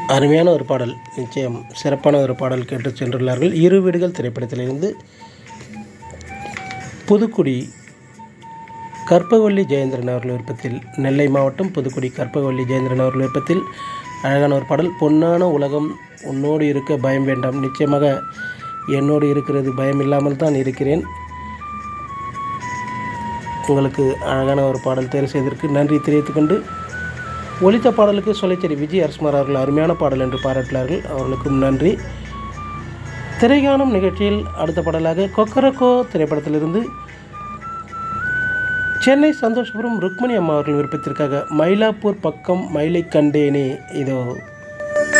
அருமையான ஒரு பாடல் நிச்சயம் சிறப்பான ஒரு பாடல் கேட்டு சென்றுள்ளார்கள் இரு வீடுகள் திரைப்படத்திலிருந்து புதுக்குடி கற்பகவல்லி ஜெயேந்திரன் அவர்கள் விருப்பத்தில் நெல்லை மாவட்டம் புதுக்குடி கற்பகவல்லி ஜெயேந்திரன் அவர்கள் விருப்பத்தில் அழகான ஒரு பாடல் பொன்னான உலகம் உன்னோடு இருக்க பயம் வேண்டாம் நிச்சயமாக என்னோடு இருக்கிறது பயம் இல்லாமல் தான் இருக்கிறேன் உங்களுக்கு அழகான ஒரு பாடல் தேர்வு செய்ததற்கு நன்றி தெரிவித்துக் கொண்டு ஒலித்த பாடலுக்கு சொலைச்சேரி விஜய் அரசுமார் அவர்கள் அருமையான பாடல் என்று பாராட்டினார்கள் அவர்களுக்கும் நன்றி திரைகாணும் நிகழ்ச்சியில் அடுத்த பாடலாக கொக்கரக்கோ திரைப்படத்திலிருந்து சென்னை சந்தோஷபுரம் ருக்மணி அம்மா அவர்கள் விருப்பத்திற்காக மயிலாப்பூர் பக்கம் மயிலை கண்டேனே இதோ